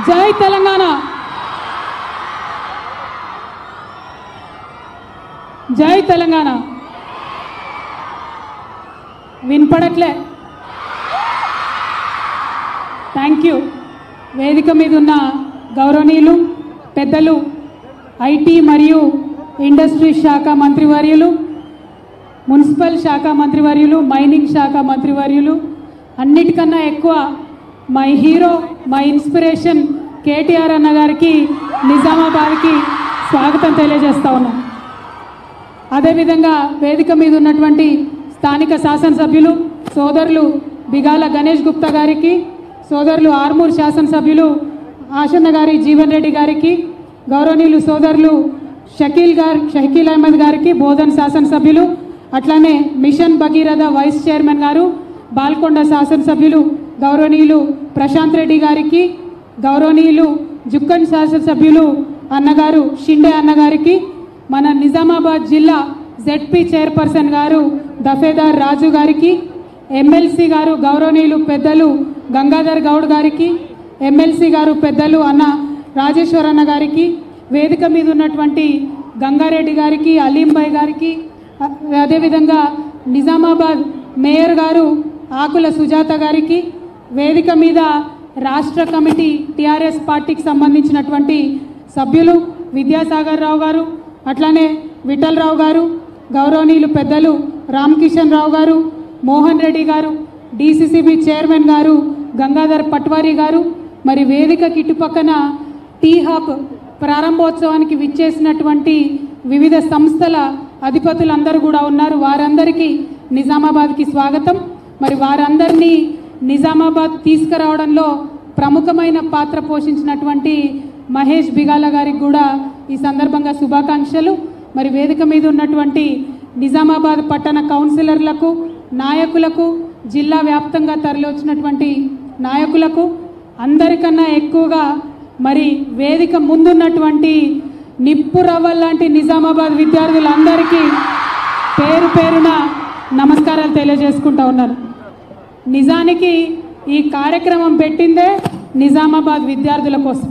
జై తెలంగాణ జై Telangana వినపడట్లే thank you వేదిక మీద ఉన్న గౌరవనీయులు పెద్దలు ఐటీ మరియు ఇండస్ట్రీ శాఖ మంత్రివర్యులు మున్సిపల్ శాఖ మంత్రివర్యులు మైనింగ్ శాఖ మంత్రివర్యులు అన్నిటికన్నా ఎక్కువ my hero my inspiration KTR అన్న గారికి నిజామాబాద్కి స్వాగతం తెలియజేస్తా ఉన్నాం అదేవిధంగా వేదిక మీద ఉన్నటువంటి స్థానిక శాసనసభ్యులు సోదరులు బిగాల గణేష్ గుప్తా గారికి సోదరులు ఆర్మూర్ శాసనసభ్యులు ఆశన్న గారి జీవన్ రెడ్డి గారికి గౌరవనీయులు సోదరులు షకీల్ గారు షకీల్ అహ్మద్ గారికి బోధన్ శాసనసభ్యులు అట్లానే మిషన్ భగీరథ వైస్ చైర్మన్ గారు బాల్కొండ శాసనసభ్యులు గౌరవనీయులు ప్రశాంత్ రెడ్డి గారికి గౌరవనీయులు జుక్కన్ శాసనసభ్యులు అన్నగారు షిండే అన్నగారికి మన నిజామాబాద్ జిల్లా జెడ్పీ చైర్పర్సన్ గారు దఫేదార్ రాజు గారికి ఎమ్మెల్సీ గారు గౌరవనీయులు పెద్దలు గంగాధర్ గౌడ్ గారికి ఎమ్మెల్సీ గారు పెద్దలు అన్న రాజేశ్వర్ అన్న గారికి వేదిక మీద ఉన్నటువంటి గంగారెడ్డి గారికి అలీంబాయ్ గారికి అ- అదేవిధంగా నిజామాబాద్ మేయర్ గారు ఆకుల సుజాత గారికి వేదిక మీద రాష్ట్ర కమిటీ టిఆర్ఎస్ పార్టీకి సంబంధించినటువంటి సభ్యులు విద్యాసాగర్ రావు గారు అట్లానే విఠలరావు గారు గౌరవనీయులు పెద్దలు రామకిషన్ రావు గారు మోహన్ రెడ్డి గారు డిసిసిబి చైర్మన్ గారు గంగాధర్ పట్వారీ గారు మరి వేదికకి ఇటుపక్కన టీ హబ్ ప్రారంభోత్సవానికి విచ్చేసినటువంటి వివిధ సంస్థల అధిపతులందరూ కూడా ఉన్నారు వారందరికీ నిజామాబాద్కి స్వాగతం మరి వారందరినీ నిజామాబాద్ తీసుకురావడంలో ప్రముఖమైన పాత్ర పోషించినటువంటి మహేష్ బిగాల గారికి కూడా ఈ సందర్భంగా శుభాకాంక్షలు మరి వేదిక మీద ఉన్నటువంటి నిజామాబాద్ పట్టణ కౌన్సిలర్లకు నాయకులకు జిల్లా వ్యాప్తంగా తరలివచ్చినటువంటి నాయకులకు అందరికన్నా ఎక్కువగా మరి వేదిక ముందున్నటువంటి నిప్పు రవ్వల్ లాంటి నిజామాబాద్ విద్యార్థులందరికీ పేరు పేరున నమస్కారాలు తెలియజేసుకుంటా ఉన్నాను నిజానికి ఈ కార్యక్రమం పెట్టిందే నిజామాబాద్ విద్యార్థుల కోసం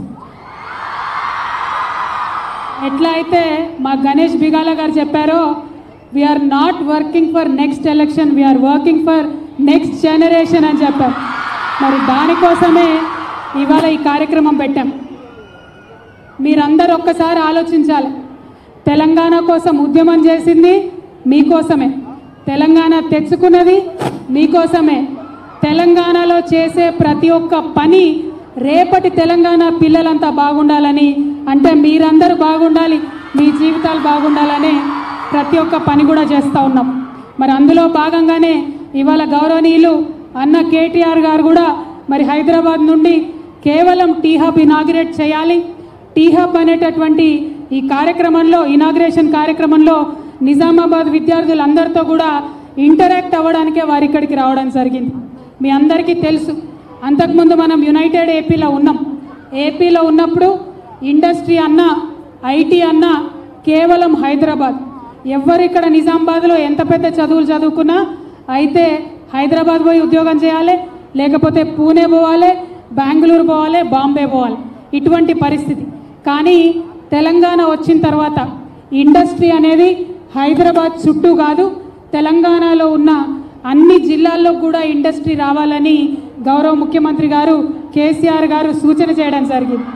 ఎట్లా అయితే మా గణేష్ బిగాల గారు చెప్పారో we're not working for next election we're working for next generation అని చెప్పారు మరి దానికోసమే ఇవాళ ఈ కార్యక్రమం పెట్టాం మీరందరూ ఒక్కసారి ఆలోచించాలి తెలంగాణ కోసం ఉద్యమం చేసింది మీకోసమే తెలంగాణ తెచ్చుకున్నది మీకోసమే తెలంగాణలో చేసే ప్రతి ఒక్క పని రేపటి తెలంగాణ పిల్లలంతా బాగుండాలని అంటే మీరందరూ బాగుండాలి మీ జీవితాలు బాగుండాలనే ప్రతి ఒక్క పని కూడా చేస్తూ ఉన్నాం మరి అందులో భాగంగానే ఇవాళ గౌరవనీయులు అన్న కేటీఆర్ గారు కూడా మరి హైదరాబాద్ నుండి కేవలం టీ హబ్ ఇనాగ్రేట్ చేయాలి టీ హబ్ అనేటటువంటి ఈ కార్యక్రమంలో ఇనాగ్రేషన్ కార్యక్రమంలో నిజామాబాద్ విద్యార్థులందరితో కూడా ఇంటరాక్ట్ అవ్వడానికే వారు ఇక్కడికి రావడం జరిగింది మీ అందరికీ తెలుసు అంతకుముందు మనం యునైటెడ్ ఏపీలో ఉన్నాం ఏపీలో ఉన్నప్పుడు ఇండస్ట్రీ అన్న ఐటీ అన్న కేవలం హైదరాబాద్ ఎవరు ఇక్కడ నిజామాబాద్లో ఎంత పెద్ద చదువులు చదువుకున్నా అయితే హైదరాబాద్ పోయి ఉద్యోగం చేయాలి లేకపోతే పూణే పోవాలి బెంగళూరు పోవాలి బాంబే పోవాలి ఇటువంటి పరిస్థితి కానీ తెలంగాణ వచ్చిన తర్వాత ఇండస్ట్రీ అనేది హైదరాబాద్ చుట్టూ కాదు తెలంగాణలో ఉన్న అన్ని జిల్లాల్లో కూడా ఇండస్ట్రీ రావాలని గౌరవ ముఖ్యమంత్రి గారు కేసీఆర్ గారు సూచన చేయడం జరిగింది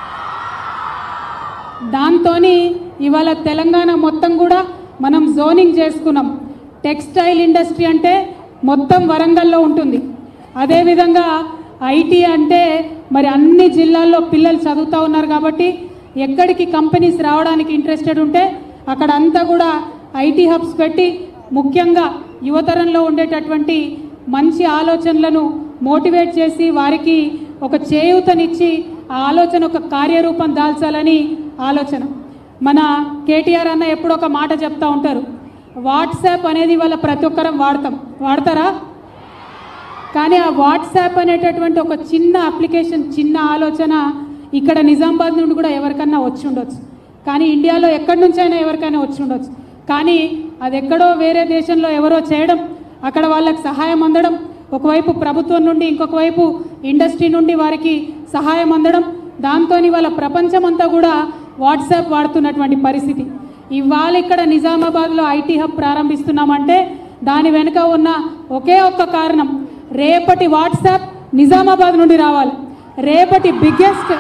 దాంతో ఇవాళ తెలంగాణ మొత్తం కూడా మనం జోనింగ్ చేసుకున్నాం టెక్స్టైల్ ఇండస్ట్రీ అంటే మొత్తం వరంగల్లో ఉంటుంది అదేవిధంగా ఐటీ అంటే మరి అన్ని జిల్లాల్లో పిల్లలు చదువుతూ ఉన్నారు కాబట్టి ఎక్కడికి కంపెనీస్ రావడానికి ఇంట్రెస్టెడ్ ఉంటే అక్కడ అంతా కూడా ఐటీ హబ్స్ పెట్టి ముఖ్యంగా యువతరంలో ఉండేటటువంటి మంచి ఆలోచనలను మోటివేట్ చేసి వారికి ఒక చేయూతనిచ్చి ఆ ఆలోచన ఒక కార్యరూపం దాల్చాలని ఆలోచన మన కేటీఆర్ అన్న ఎప్పుడు ఒక మాట చెప్తా ఉంటారు వాట్సాప్ అనేది వాళ్ళ ప్రతి ఒక్కరం వాడతాం వాడతారా కానీ ఆ వాట్సాప్ అనేటటువంటి ఒక చిన్న అప్లికేషన్ చిన్న ఆలోచన ఇక్కడ నిజామాబాద్ నుండి కూడా ఎవరికన్నా వచ్చి ఉండొచ్చు కానీ ఇండియాలో ఎక్కడి నుంచైనా ఎవరికైనా వచ్చి ఉండొచ్చు కానీ అది ఎక్కడో వేరే దేశంలో ఎవరో చేయడం అక్కడ వాళ్ళకి సహాయం అందడం ఒకవైపు ప్రభుత్వం నుండి ఇంకొక వైపు ఇండస్ట్రీ నుండి వారికి సహాయం అందడం దాంతో వాళ్ళ ప్రపంచం అంతా కూడా వాట్సాప్ వాడుతున్నటువంటి పరిస్థితి ఇవాళ ఇక్కడ నిజామాబాద్లో ఐటీ హబ్ ప్రారంభిస్తున్నామంటే దాని వెనుక ఉన్న ఒకే ఒక్క కారణం రేపటి వాట్సాప్ నిజామాబాద్ నుండి రావాలి రేపటి బిగ్గెస్ట్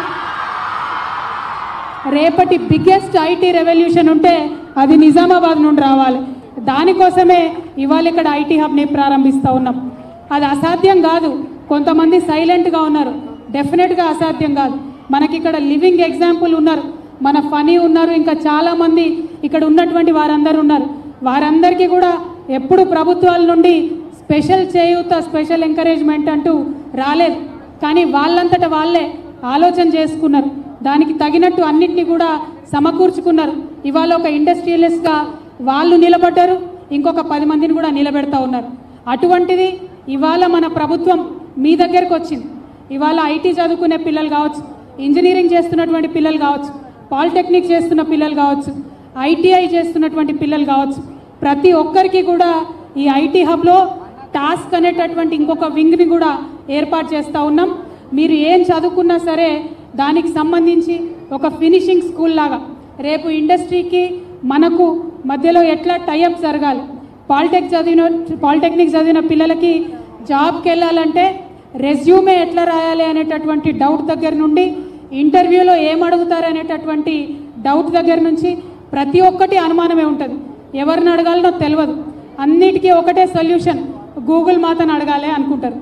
రేపటి బిగ్గెస్ట్ ఐటీ రెవల్యూషన్ ఉంటే అది నిజామాబాద్ నుండి రావాలి దానికోసమే ఇవాళ ఇక్కడ ఐటీ హబ్ని ప్రారంభిస్తూ ఉన్నాం అది అసాధ్యం కాదు కొంతమంది సైలెంట్గా ఉన్నారు డెఫినెట్గా అసాధ్యం కాదు మనకి ఇక్కడ లివింగ్ ఎగ్జాంపుల్ ఉన్నారు మన ఫనీ ఉన్నారు ఇంకా చాలామంది ఇక్కడ ఉన్నటువంటి వారందరూ ఉన్నారు వారందరికీ కూడా ఎప్పుడు ప్రభుత్వాల నుండి స్పెషల్ చేయూత స్పెషల్ ఎంకరేజ్మెంట్ అంటూ రాలేదు కానీ వాళ్ళంతట వాళ్ళే ఆలోచన చేసుకున్నారు దానికి తగినట్టు అన్నింటినీ కూడా సమకూర్చుకున్నారు ఇవాళ ఒక ఇండస్ట్రియలిస్ట్గా వాళ్ళు నిలబడ్డారు ఇంకొక పది మందిని కూడా నిలబెడతా ఉన్నారు అటువంటిది ఇవాళ మన ప్రభుత్వం మీ దగ్గరకు వచ్చింది ఇవాళ ఐటీ చదువుకునే పిల్లలు కావచ్చు ఇంజనీరింగ్ చేస్తున్నటువంటి పిల్లలు కావచ్చు పాలిటెక్నిక్ చేస్తున్న పిల్లలు కావచ్చు ఐటీఐ చేస్తున్నటువంటి పిల్లలు కావచ్చు ప్రతి ఒక్కరికి కూడా ఈ ఐటీ హబ్లో టాస్క్ అనేటటువంటి ఇంకొక వింగ్ని కూడా ఏర్పాటు చేస్తూ ఉన్నాం మీరు ఏం చదువుకున్నా సరే దానికి సంబంధించి ఒక ఫినిషింగ్ స్కూల్ లాగా రేపు ఇండస్ట్రీకి మనకు మధ్యలో ఎట్లా టైఅప్ జరగాలి పాలిటెక్ చదివిన పాలిటెక్నిక్ చదివిన పిల్లలకి జాబ్కి వెళ్ళాలంటే రెజ్యూమే ఎట్లా రాయాలి అనేటటువంటి డౌట్ దగ్గర నుండి ఇంటర్వ్యూలో ఏం అడుగుతారు అనేటటువంటి డౌట్ దగ్గర నుంచి ప్రతి ఒక్కటి అనుమానమే ఉంటుంది ఎవరిని అడగాలనో తెలియదు అన్నిటికీ ఒకటే సొల్యూషన్ గూగుల్ మాతను అడగాలి అనుకుంటారు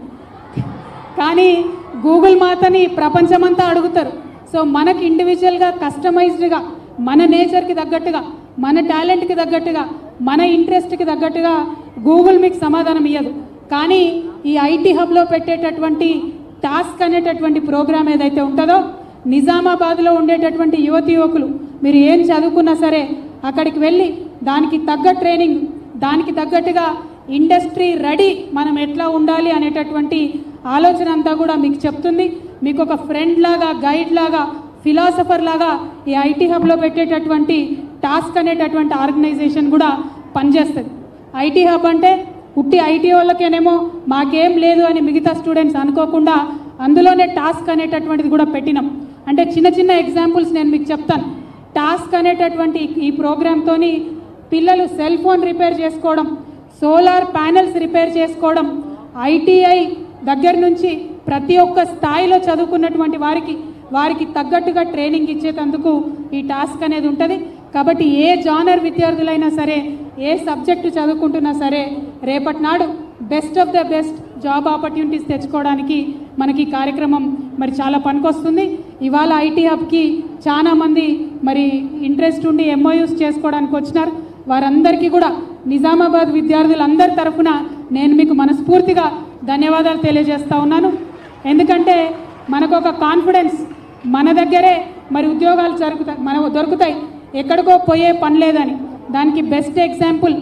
కానీ గూగుల్ మాతని ప్రపంచమంతా అడుగుతారు సో మనకి ఇండివిజువల్గా కస్టమైజ్డ్గా మన నేచర్కి తగ్గట్టుగా మన టాలెంట్కి తగ్గట్టుగా మన ఇంట్రెస్ట్కి తగ్గట్టుగా గూగుల్ మీకు సమాధానం ఇవ్వదు కానీ ఈ ఐటీ హబ్లో పెట్టేటటువంటి టాస్క్ అనేటటువంటి ప్రోగ్రామ్ ఏదైతే ఉంటుందో నిజామాబాద్లో ఉండేటటువంటి యువతి యువకులు మీరు ఏం చదువుకున్నా సరే అక్కడికి వెళ్ళి దానికి తగ్గ ట్రైనింగ్ దానికి తగ్గట్టుగా ఇండస్ట్రీ రెడీ మనం ఎట్లా ఉండాలి అనేటటువంటి ఆలోచన అంతా కూడా మీకు చెప్తుంది మీకు ఒక ఫ్రెండ్ లాగా గైడ్ లాగా ఫిలాసఫర్ లాగా ఈ ఐటీ హబ్లో పెట్టేటటువంటి టాస్క్ అనేటటువంటి ఆర్గనైజేషన్ కూడా పనిచేస్తుంది ఐటీ హబ్ అంటే ఉట్టి ఐటీ వాళ్ళకేనేమో మాకేం లేదు అని మిగతా స్టూడెంట్స్ అనుకోకుండా అందులోనే టాస్క్ అనేటటువంటిది కూడా పెట్టినాం అంటే చిన్న చిన్న ఎగ్జాంపుల్స్ నేను మీకు చెప్తాను టాస్క్ అనేటటువంటి ఈ ప్రోగ్రామ్తోని పిల్లలు సెల్ ఫోన్ రిపేర్ చేసుకోవడం సోలార్ ప్యానెల్స్ రిపేర్ చేసుకోవడం ఐటీఐ దగ్గర నుంచి ప్రతి ఒక్క స్థాయిలో చదువుకున్నటువంటి వారికి వారికి తగ్గట్టుగా ట్రైనింగ్ ఇచ్చేటందుకు ఈ టాస్క్ అనేది ఉంటుంది కాబట్టి ఏ జానర్ విద్యార్థులైనా సరే ఏ సబ్జెక్టు చదువుకుంటున్నా సరే రేపటి నాడు best of the best job opportunities తెచ్చుకోవడానికి మనకి ఈ కార్యక్రమం మరి చాలా పనికొస్తుంది ఇవాళ ఐటీ హబ్కి చాలా మంది మరి ఇంట్రెస్ట్ ఉండి ఎంఓయూస్ చేసుకోవడానికి వచ్చినారు వారందరికీ కూడా నిజామాబాద్ విద్యార్థులందరి తరఫున నేను మీకు మనస్ఫూర్తిగా ధన్యవాదాలు తెలియజేస్తా ఉన్నాను ఎందుకంటే మనకు ఒక కాన్ఫిడెన్స్ మన దగ్గరే మరి ఉద్యోగాలు జరుగుతాయి మన దొరుకుతాయి ఎక్కడికో పోయే పని లేదని దానికి బెస్ట్ ఎగ్జాంపుల్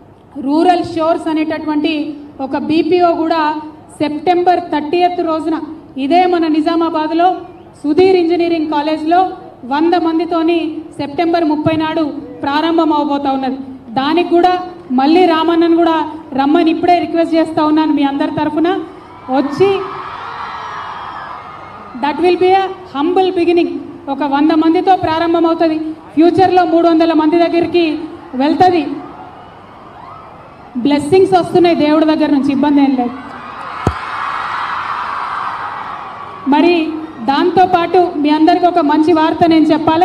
రూరల్ షోర్స్ అనేటటువంటి ఒక బీపీఓ కూడా సెప్టెంబర్ థర్టీయత్ రోజున ఇదే మన నిజామాబాద్లో సుధీర్ ఇంజనీరింగ్ కాలేజ్లో వంద మందితోని సెప్టెంబర్ ముప్పై నాడు ప్రారంభం అవబోతా ఉన్నది దానికి కూడా మళ్ళీ రామన్నను కూడా రమ్మని ఇప్పుడే రిక్వెస్ట్ చేస్తా ఉన్నాను మీ అందరి తరఫున వచ్చి that will be a humble beginning ఒక వంద మందితో ప్రారంభం అవుతుంది ఫ్యూచర్లో మూడు వందల మంది దగ్గరికి వెళ్తుంది బ్లెస్సింగ్స్ వస్తున్నాయి దేవుడి దగ్గర నుంచి ఇబ్బంది ఏం లేదు మరి దాంతోపాటు మీ అందరికీ ఒక మంచి వార్త నేను చెప్పాలి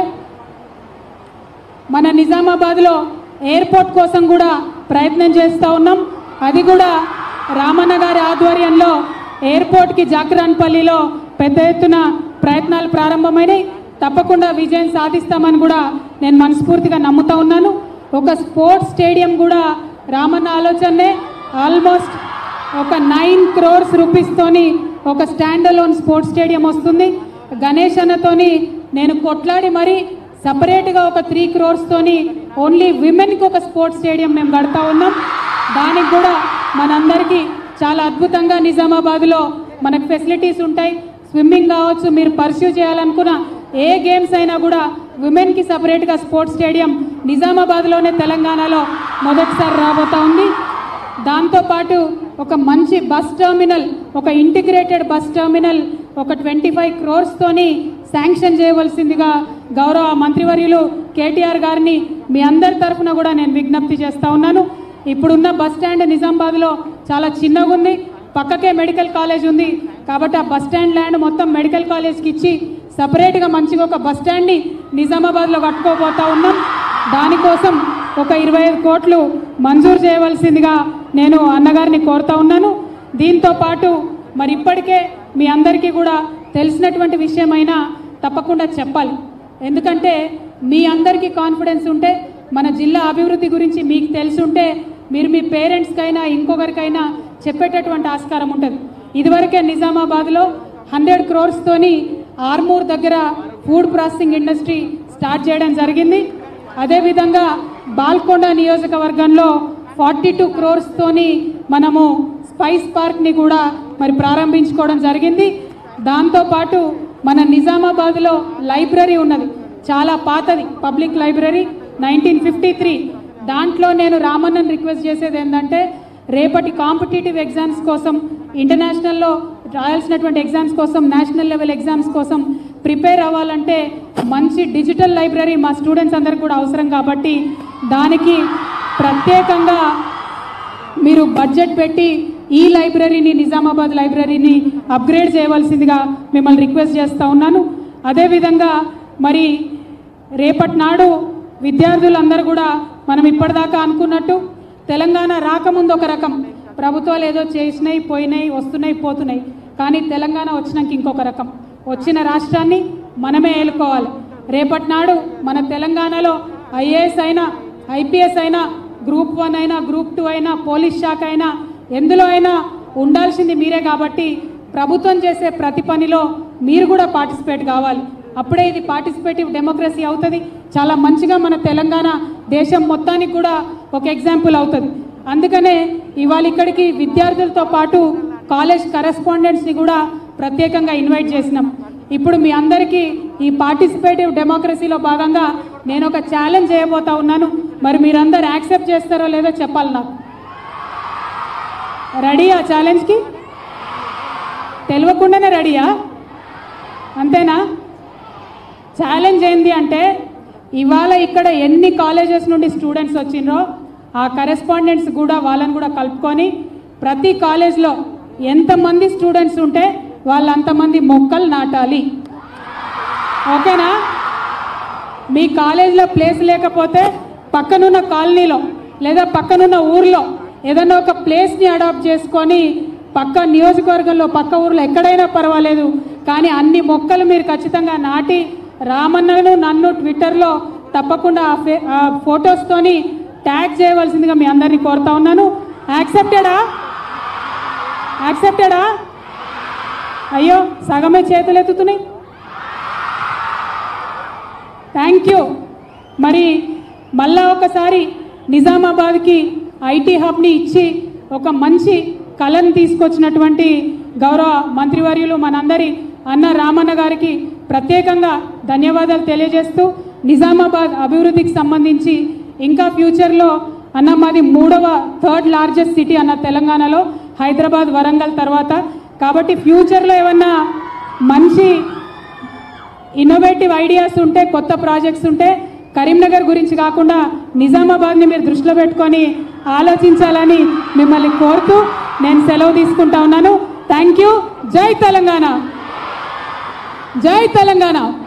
మన నిజామాబాద్లో ఎయిర్పోర్ట్ కోసం కూడా ప్రయత్నం చేస్తూ ఉన్నాం అది కూడా రామన్న గారి ఆధ్వర్యంలో ఎయిర్పోర్ట్కి జాక్రాన్పల్లిలో పెద్ద ఎత్తున ప్రయత్నాలు ప్రారంభమైనాయి తప్పకుండా విజయం సాధిస్తామని కూడా నేను మనస్ఫూర్తిగా నమ్ముతా ఉన్నాను ఒక స్పోర్ట్స్ స్టేడియం కూడా రామన్న ఆలోచనే ఆల్మోస్ట్ ఒక నైన్ క్రోర్స్ రూపీస్తోని ఒక స్టాండ్ అలోన్ స్పోర్ట్స్ స్టేడియం వస్తుంది గణేష్ అన్నతోని నేను కొట్లాడి మరి సపరేట్గా ఒక త్రీ క్రోర్స్తోని ఓన్లీ విమెన్కి ఒక స్పోర్ట్స్ స్టేడియం మేము కడతా ఉన్నాం దానికి కూడా మనందరికీ చాలా అద్భుతంగా నిజామాబాద్లో మనకు ఫెసిలిటీస్ ఉంటాయి స్విమ్మింగ్ కావచ్చు మీరు పర్స్యూ చేయాలనుకున్న ఏ గేమ్స్ అయినా కూడా విమెన్కి సపరేట్గా స్పోర్ట్స్ స్టేడియం నిజామాబాద్లోనే తెలంగాణలో మొదటిసారి రాబోతా ఉంది దాంతోపాటు ఒక మంచి బస్ టెర్మినల్ ఒక ఇంటిగ్రేటెడ్ బస్ టెర్మినల్ ఒక ట్వంటీ ఫైవ్ క్రోర్స్తోని శాంక్షన్ చేయవలసిందిగా గౌరవ మంత్రివర్యులు కేటీఆర్ గారిని మీ అందరి తరఫున కూడా నేను విజ్ఞప్తి చేస్తా ఉన్నాను ఇప్పుడున్న బస్ స్టాండ్ నిజామాబాద్లో చాలా చిన్నగా ఉంది పక్కకే మెడికల్ కాలేజ్ ఉంది కాబట్టి ఆ బస్ స్టాండ్ ల్యాండ్ మొత్తం మెడికల్ కాలేజ్కి ఇచ్చి సపరేట్గా మంచిగా ఒక బస్ స్టాండ్ని నిజామాబాద్లో కట్టుకోబోతా ఉన్నాం దానికోసం ఒక ఇరవై ఐదు కోట్లు మంజూరు చేయవలసిందిగా నేను అన్నగారిని కోరుతా ఉన్నాను దీంతో పాటు మరి ఇప్పటికే మీ అందరికీ కూడా తెలిసినటువంటి విషయమైనా తప్పకుండా చెప్పాలి ఎందుకంటే మీ అందరికీ కాన్ఫిడెన్స్ ఉంటే మన జిల్లా అభివృద్ధి గురించి మీకు తెలుసుంటే మీరు మీ పేరెంట్స్కైనా ఇంకొకరికైనా చెప్పేటటువంటి ఆస్కారం ఉంటుంది ఇదివరకే నిజామాబాద్లో హండ్రెడ్ క్రోర్స్తోని ఆర్మూర్ దగ్గర ఫుడ్ ప్రాసెసింగ్ ఇండస్ట్రీ స్టార్ట్ చేయడం జరిగింది అదేవిధంగా బాల్కొండ నియోజకవర్గంలో ఫార్టీ టూ క్రోర్స్తోని మనము స్పైస్ పార్క్ని కూడా మరి ప్రారంభించుకోవడం జరిగింది దాంతోపాటు మన నిజామాబాద్లో లైబ్రరీ ఉన్నది చాలా పాతది public library nineteen fifty three దాంట్లో నేను రామన్నని రిక్వెస్ట్ చేసేది ఏంటంటే రేపటి కాంపిటేటివ్ ఎగ్జామ్స్ కోసం ఇంటర్నేషనల్లో రాయాల్సినటువంటి ఎగ్జామ్స్ కోసం నేషనల్ లెవెల్ ఎగ్జామ్స్ కోసం ప్రిపేర్ అవ్వాలంటే మంచి డిజిటల్ లైబ్రరీ మా స్టూడెంట్స్ అందరికి కూడా అవసరం కాబట్టి దానికి ప్రత్యేకంగా మీరు బడ్జెట్ పెట్టి ఈ లైబ్రరీని నిజామాబాద్ లైబ్రరీని అప్గ్రేడ్ చేయవలసిందిగా మిమ్మల్ని రిక్వెస్ట్ చేస్తూ ఉన్నాను అదేవిధంగా మరి రేపటి నాడు విద్యార్థులందరూ కూడా మనం ఇప్పటిదాకా అనుకున్నట్టు తెలంగాణ రాకముందు ఒక రకం ప్రభుత్వాలు ఏదో చేసినాయి పోయినాయి వస్తున్నాయి పోతున్నాయి కానీ తెలంగాణ వచ్చినాక ఇంకొక రకం వచ్చిన రాష్ట్రాన్ని మనమే ఏలుకోవాలి రేపటి నాడు మన తెలంగాణలో ఐఏఎస్ అయినా ఐపీఎస్ అయినా గ్రూప్ వన్ అయినా గ్రూప్ టూ అయినా పోలీస్ శాఖ అయినా ఎందులో అయినా ఉండాల్సింది మీరే కాబట్టి ప్రభుత్వం చేసే ప్రతి పనిలో మీరు కూడా పార్టిసిపేట్ కావాలి అప్పుడే ఇది పార్టిసిపేటివ్ డెమోక్రసీ అవుతుంది చాలా మంచిగా మన తెలంగాణ దేశం మొత్తానికి కూడా ఒక ఎగ్జాంపుల్ అవుతుంది అందుకనే ఇవాళ ఇక్కడికి విద్యార్థులతో పాటు కాలేజ్ కరెస్పాండెంట్స్ని కూడా ప్రత్యేకంగా ఇన్వైట్ చేసినాం ఇప్పుడు మీ అందరికీ ఈ పార్టిసిపేటివ్ డెమోక్రసీలో భాగంగా నేను ఒక ఛాలెంజ్ చేయబోతా ఉన్నాను మరి మీరందరు యాక్సెప్ట్ చేస్తారో లేదో చెప్పాలి నాకు రెడీ ఆ ఛాలెంజ్కి తెలియకుండానే రెడీయా అంతేనా ఛాలెంజ్ ఏంది అంటే ఇవాళ ఇక్కడ ఎన్ని కాలేజెస్ నుండి స్టూడెంట్స్ వచ్చిండ్రో ఆ కరెస్పాండెంట్స్ కూడా వాళ్ళని కూడా కలుపుకొని ప్రతి కాలేజ్లో ఎంతమంది స్టూడెంట్స్ ఉంటే వాళ్ళంతమంది మొక్కలు నాటాలి ఓకేనా మీ కాలేజీలో ప్లేస్ లేకపోతే పక్కనున్న కాలనీలో లేదా పక్కనున్న ఊర్లో ఏదైనా ఒక ప్లేస్ని అడాప్ట్ చేసుకొని పక్క నియోజకవర్గంలో పక్క ఊర్లో ఎక్కడైనా పర్వాలేదు కానీ అన్ని మొక్కలు మీరు ఖచ్చితంగా నాటి రామన్నను నన్ను ట్విట్టర్లో తప్పకుండా ఆ ఫే ఆ ఫొటోస్తోని ట్యాగ్ చేయవలసిందిగా మీ అందరినీ కోరుతా ఉన్నాను యాక్సెప్టెడా యాక్సెప్టెడా అయ్యో సగమే చేతులు ఎత్తుతున్నాయి థ్యాంక్ యూ మరి మళ్ళా ఒకసారి నిజామాబాద్కి ఐటీ హబ్ని ఇచ్చి ఒక మంచి కళను తీసుకొచ్చినటువంటి గౌరవ మంత్రివర్యులు మనందరి అన్న రామన్న గారికి ప్రత్యేకంగా ధన్యవాదాలు తెలియజేస్తూ నిజామాబాద్ అభివృద్ధికి సంబంధించి ఇంకా ఫ్యూచర్లో అన్న మాది మూడవ థర్డ్ లార్జెస్ట్ సిటీ అన్న తెలంగాణలో హైదరాబాద్ వరంగల్ తర్వాత కాబట్టి ఫ్యూచర్లో ఏమన్నా మంచి ఇన్నోవేటివ్ ఐడియాస్ ఉంటే కొత్త ప్రాజెక్ట్స్ ఉంటే కరీంనగర్ గురించి కాకుండా నిజామాబాద్ని మీరు దృష్టిలో పెట్టుకొని ఆలోచించాలని మిమ్మల్ని కోరుతూ నేను సెలవు తీసుకుంటా ఉన్నాను థ్యాంక్ యూ జై తెలంగాణ జై తెలంగాణ